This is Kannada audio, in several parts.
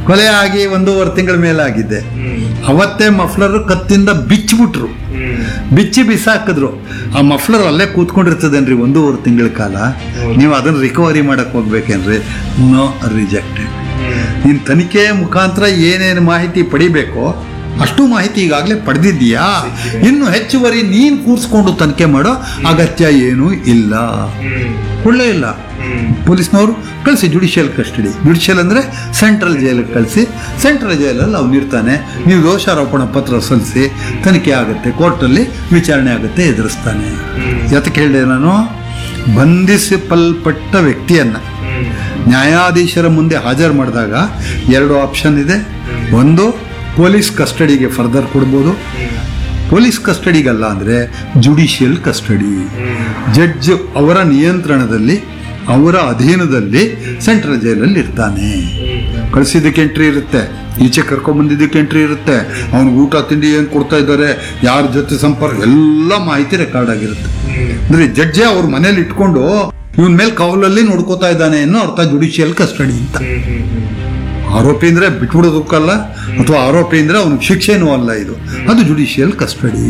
ಕೊಲೆ ಆಗಿ ಒಂದೂವರೆ ತಿಂಗಳ ಮೇಲಾಗಿದ್ದೆ ಅವತ್ತೇ ಮಫ್ಲರ್ ಕತ್ತಿಂದ ಬಿಚ್ಚಿಬಿಟ್ರು ಬಿಚ್ಚಿ ಬಿಸಾಕಿದ್ರು ಆ ಮಫ್ಲರ್ ಅಲ್ಲೇ ಕೂತ್ಕೊಂಡಿರ್ತದೇನ್ರಿ ಒಂದೂವರೆ ತಿಂಗಳ ಕಾಲ ನೀವು ಅದನ್ನ ರಿಕವರಿ ಮಾಡಕ್ ಹೋಗ್ಬೇಕೇನ್ರಿ ನೋ ರಿಜೆಕ್ಟೆಡ್ ನೀನ್ ತನಿಖೆ ಮುಖಾಂತರ ಏನೇನು ಮಾಹಿತಿ ಪಡಿಬೇಕೋ ಅಷ್ಟು ಮಾಹಿತಿ ಈಗಾಗಲೇ ಪಡೆದಿದ್ದೀಯಾ ಇನ್ನು ಹೆಚ್ಚುವರಿ ನೀನ್ ಕೂರಿಸ್ಕೊಂಡು ತನಿಖೆ ಮಾಡೋ ಅಗತ್ಯ ಏನೂ ಇಲ್ಲ ಒಳ್ಳೆ ಇಲ್ಲ ಪೊಲೀಸ್ನವರು ಕಳಿಸಿ ಜುಡಿಷಿಯಲ್ ಕಸ್ಟಡಿ ಜುಡಿಷಿಯಲ್ ಅಂದ್ರೆ ಸೆಂಟ್ರಲ್ ಜೈಲಿಗೆ ಕಳಿಸಿ ಸೆಂಟ್ರಲ್ ಜೈಲಲ್ಲಿ ಅವ್ನು ಇರ್ತಾನೆ ನೀವು ದೋಷಾರೋಪಣ ಪತ್ರ ಸಲ್ಲಿಸಿ ತನಿಖೆ ಆಗುತ್ತೆ ಕೋರ್ಟಲ್ಲಿ ವಿಚಾರಣೆ ಆಗುತ್ತೆ ಎದುರಿಸ್ತಾನೆ ಯಾತಕ್ಕೆ ಹೇಳಿದೆ ನಾನು ಬಂಧಿಸಲ್ಪಟ್ಟ ವ್ಯಕ್ತಿಯನ್ನ ನ್ಯಾಯಾಧೀಶರ ಮುಂದೆ ಹಾಜರು ಮಾಡಿದಾಗ ಎರಡು ಆಪ್ಷನ್ ಇದೆ ಒಂದು ಪೊಲೀಸ್ ಕಸ್ಟಡಿಗೆ ಫರ್ದರ್ ಕೊಡ್ಬೋದು ಪೊಲೀಸ್ ಕಸ್ಟಡಿಗಲ್ಲ ಅಂದರೆ ಜುಡಿಷಿಯಲ್ ಕಸ್ಟಡಿ ಜಡ್ಜ್ ಅವರ ನಿಯಂತ್ರಣದಲ್ಲಿ ಅವರ ಅಧೀನದಲ್ಲಿ ಸೆಂಟ್ರಲ್ ಜೈಲಲ್ಲಿ ಇರ್ತಾನೆ ಕಳಿಸಿದ್ದಕ್ಕೆ ಎಂಟ್ರಿ ಇರುತ್ತೆ ಈಚೆ ಕರ್ಕೊಂಡ್ಬಂದಿದ್ದಕ್ಕೆ ಎಂಟ್ರಿ ಇರುತ್ತೆ ಅವ್ನಿಗೆ ಊಟ ತಿಂಡಿ ಏನು ಕೊಡ್ತಾ ಇದ್ದಾರೆ ಯಾರ ಜೊತೆ ಸಂಪರ್ಕ ಎಲ್ಲ ಮಾಹಿತಿ ರೆಕಾರ್ಡ್ ಆಗಿರುತ್ತೆ ಅಂದ್ರೆ ಜಡ್ಜೆ ಅವ್ರ ಮನೇಲಿ ಇಟ್ಕೊಂಡು ಇವನ್ ಮೇಲೆ ಕವಲಲ್ಲಿ ನೋಡ್ಕೋತಾ ಇದ್ದಾನೆ ಅನ್ನೋ ಅರ್ಥ ಜುಡಿಷಿಯಲ್ ಕಸ್ಟಡಿ ಅಂತ ಆರೋಪಿ ಅಂದ್ರೆ ಬಿಟ್ಬಿಡೋದಕ್ಕಲ್ಲ ಅಥವಾ ಆರೋಪಿ ಅಂದ್ರೆ ಅವನಿಗೆ ಶಿಕ್ಷೆನೂ ಅಲ್ಲ ಇದು ಅದು ಜುಡಿಷಿಯಲ್ ಕಸ್ಟಡಿ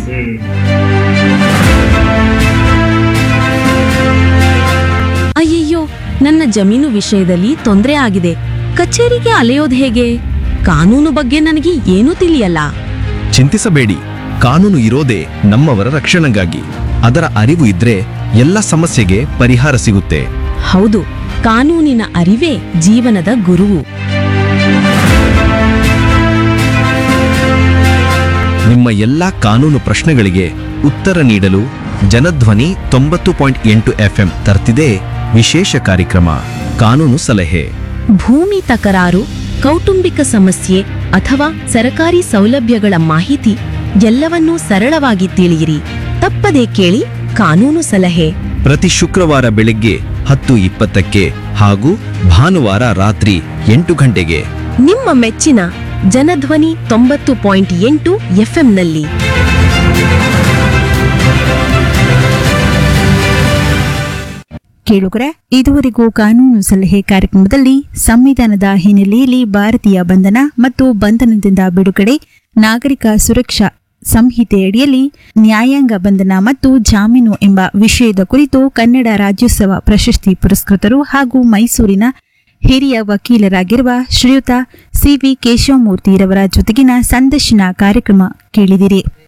ಅಯ್ಯಯ್ಯೋ ನನ್ನ ಜಮೀನು ವಿಷಯದಲ್ಲಿ ತೊಂದರೆ ಆಗಿದೆ ಕಚೇರಿಗೆ ಅಲೆಯೋದು ಹೇಗೆ ಕಾನೂನು ಬಗ್ಗೆ ನನಗೆ ಏನೂ ತಿಳಿಯಲ್ಲ ಚಿಂತಿಸಬೇಡಿ ಕಾನೂನು ಇರೋದೇ ನಮ್ಮವರ ರಕ್ಷಣೆಗಾಗಿ ಅದರ ಅರಿವು ಇದ್ರೆ ಎಲ್ಲ ಸಮಸ್ಯೆಗೆ ಪರಿಹಾರ ಸಿಗುತ್ತೆ ಹೌದು ಕಾನೂನಿನ ಅರಿವೇ ಜೀವನದ ಗುರುವು ನಿಮ್ಮ ಎಲ್ಲ ಕಾನೂನು ಪ್ರಶ್ನೆಗಳಿಗೆ ಉತ್ತರ ನೀಡಲು ಜನಧ್ವನಿ ತೊಂಬತ್ತು ಪಾಯಿಂಟ್ ಎಂಟು ಎಫ್ಎಂ ತರ್ತಿದೆ ವಿಶೇಷ ಕಾರ್ಯಕ್ರಮ ಕಾನೂನು ಸಲಹೆ ಭೂಮಿ ತಕರಾರು ಕೌಟುಂಬಿಕ ಸಮಸ್ಯೆ ಅಥವಾ ಸರಕಾರಿ ಸೌಲಭ್ಯಗಳ ಮಾಹಿತಿ ಎಲ್ಲವನ್ನೂ ಸರಳವಾಗಿ ತಿಳಿಯಿರಿ ತಪ್ಪದೇ ಕೇಳಿ ಕಾನೂನು ಸಲಹೆ ಪ್ರತಿ ಶುಕ್ರವಾರ ಬೆಳಗ್ಗೆ ಹತ್ತು ಇಪ್ಪತ್ತಕ್ಕೆ ಹಾಗೂ ಭಾನುವಾರ ರಾತ್ರಿ ಎಂಟು ಗಂಟೆಗೆ ನಿಮ್ಮ ಮೆಚ್ಚಿನ ಜನಧ್ವನಿ ತೊಂಬತ್ತು ಪಾಯಿಂಟ್ ಎಂಟು ಎಫ್ಎಂನಲ್ಲಿ ಕೇಳುಗರೆ ಇದುವರೆಗೂ ಕಾನೂನು ಸಲಹೆ ಕಾರ್ಯಕ್ರಮದಲ್ಲಿ ಸಂವಿಧಾನದ ಹಿನ್ನೆಲೆಯಲ್ಲಿ ಭಾರತೀಯ ಬಂಧನ ಮತ್ತು ಬಂಧನದಿಂದ ಬಿಡುಗಡೆ ನಾಗರಿಕ ಸುರಕ್ಷಾ ಸಂಹಿತೆಯಡಿಯಲ್ಲಿ ನ್ಯಾಯಾಂಗ ಬಂಧನ ಮತ್ತು ಜಾಮೀನು ಎಂಬ ವಿಷಯದ ಕುರಿತು ಕನ್ನಡ ರಾಜ್ಯೋತ್ಸವ ಪ್ರಶಸ್ತಿ ಪುರಸ್ಕೃತರು ಹಾಗೂ ಮೈಸೂರಿನ ಹಿರಿಯ ವಕೀಲರಾಗಿರುವ ಶ್ರೀಯುತ ಸಿವಿ ಕೇಶವಮೂರ್ತಿರವರ ಜೊತೆಗಿನ ಸಂದರ್ಶನ ಕಾರ್ಯಕ್ರಮ ಕೇಳಿದಿರಿ